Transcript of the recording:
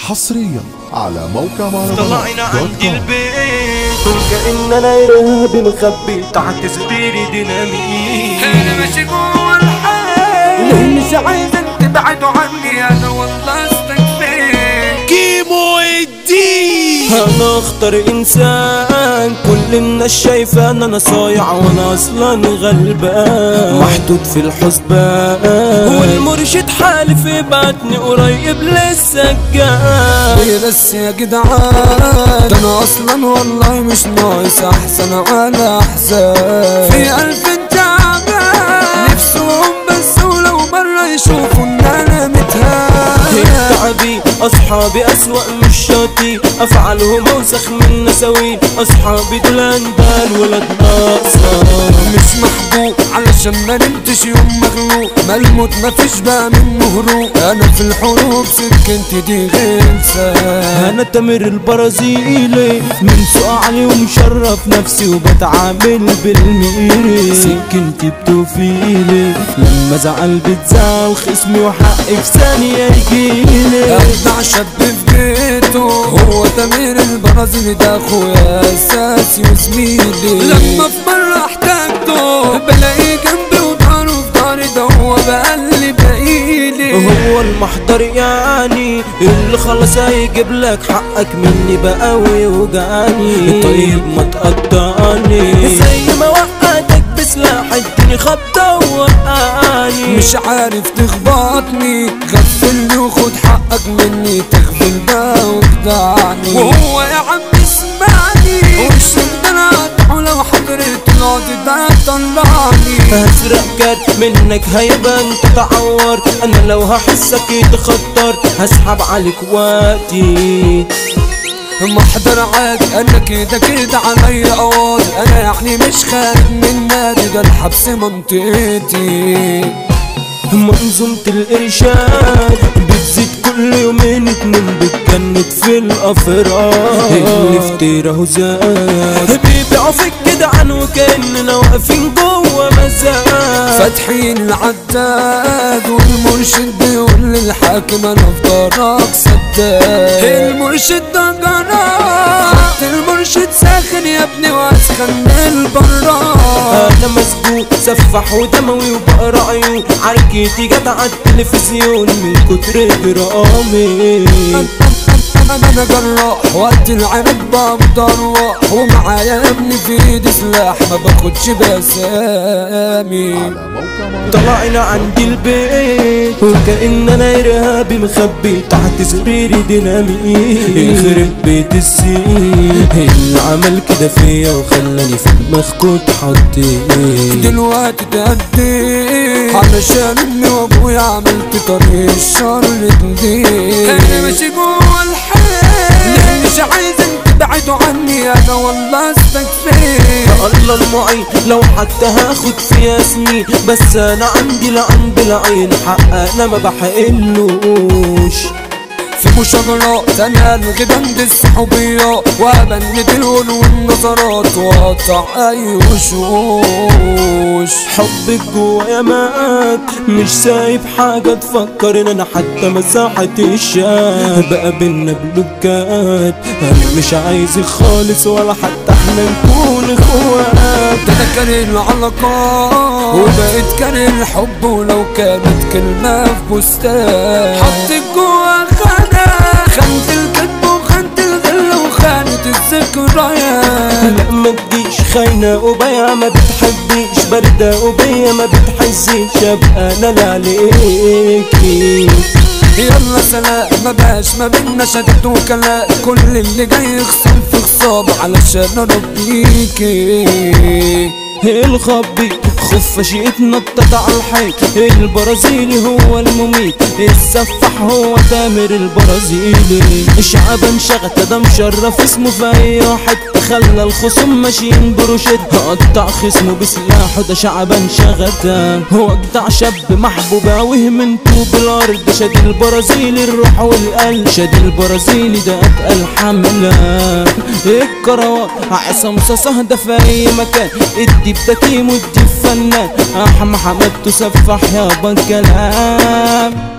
حصريا على موقع مهرجانات طلعنا دوت عند كوم. البيت وكأننا إرهابي مخبي تحت سريري ديناميت انا ماشي جوه الحال ليه مش عايزك تبعدوا عني انا والله استكفيت كيمو الدين انا اختار انسان كل الناس شايفه ان انا صايع وانا اصلا غلبان محطوط في الحسبان والمرشد حالف يبعتني قريب لسه جاي ويا بس يا جدعان ده انا اصلا والله مش ناقص احسن على احسن في الف تعبان نفسهم بس ولو مرة يشوفوا ان انا متهان تعبي اصحابي اسوأ من الشاطي افعالهم اوسخ من نسوي اصحابي دول اندال ولاد ناقصه مش محبوب علشان ما نمتش يوم مغلوب ما الموت ما فيش بقى منه هروب انا في الحروب سكنتي دي غلسة انا تامر البرازيلي من سوق علي ومشرف نفسي وبتعامل بالميري سكنتي بتوفيلي لما زعل بتزعل خصمي وحقي في ثانية يجيلي ابدع شاب في بيته هو تامر البرازيلي ده اخويا اساسي وزميلي لما في مرة احتاجته بلاقيه جنبي وضهره في ضهري ده هو بقى اللي باقيلي هو المحضر يعني اللي خلاص هيجيب لك حقك مني بقى ويوجعني طيب ما تقطعني زي ما وقعتك بسلاح اديني خبطة ووقعني مش عارف تخبطني غفلني وخد حقك مني تغفل بقى وتدعني وهو يا عم اسمعني وش انا اقطعه لو حضرت القاضي ده طلعني هسرق كات منك هيبقى انت تعور انا لو هحسك يتخطر هسحب عليك وقتي محضر عاد انا كده كده عليا قواضي انا يعني مش خارج من نادي ده الحبس منطقتي منظومة الإرشاد بتزيد كل يومين اتنين بتجند في الأفراد اللي افتراه زاد بيبيعوا في الجدعان وكأننا واقفين جوه مزاد فاتحين العداد والمرشد بيقول للحاكم انا في دارك سداد المرشد ده جناح خدت المرشد ساخن يا ابني واسخن من البراد أنا مسجون سفح ودموي وبقرا عيون عركتي جت على التلفزيون من كتر درامي انا جراح وقت العرب بروح ومعايا يا ابني في ايدي سلاح ما باخدش بسامي على موقع مهرجانات طلعنا عندي البيت وكأننا إرهابي مخبي تحت سريري ديناميت يخرب بيت السين اللي عمل كده فيا وخلاني في دماغ كنت حطيت دلوقتي تأدي علشان امي وابويا عملت طريق الشر جديد انا ماشي جوه الحال مش عايزك تبعدوا عني انا والله استكفيت الله المعين لو حتى هاخد فيها سنين بس انا عندي لعن بالعين حق انا ما بحقلوش في مشاجرات انا الغي بند الصحوبيات وابند الون والنظرات واقطع اي وشوش حبك جوايا مات مش سايب حاجة تفكر ان انا حتى مساحة الشاب بقى بينا بلوكات انا مش عايزك خالص ولا حتى احنا نكون اخوات ده انا كاره العلاقات وبقيت كاره الحب ولو كانت كلمة في بستان حطيت جوا خانة خانة الكذب وخانة الغل وخانة الذكريات لا ما تجيش خاينة وبيا ما بتحبيش باردة وبيا ما بتحسيش ابقى انا اللي عليكي يلا سلام ما بقاش ما بينا شدت وكلام كل اللي جاي يخصم في خصام علشان اربيكي الخبي خفاش يتنطط على الحيط البرازيلي هو المميت السفاح هو تامر البرازيلي شعبان شغتة ده مشرف اسمه في اي حتة خلى الخصوم ماشيين بروشت قطع خصمه بسلاحه ده شعبان شغتة هو اجدع شاب محبوب اوي من طوب الارض شاد البرازيلي الروح والقلب شاد البرازيلي ده اتقل حملة الكروات عصام صاصة ده في اي مكان ادي بتكيم وادي فنان احمد حمد تسفح يابا الكلام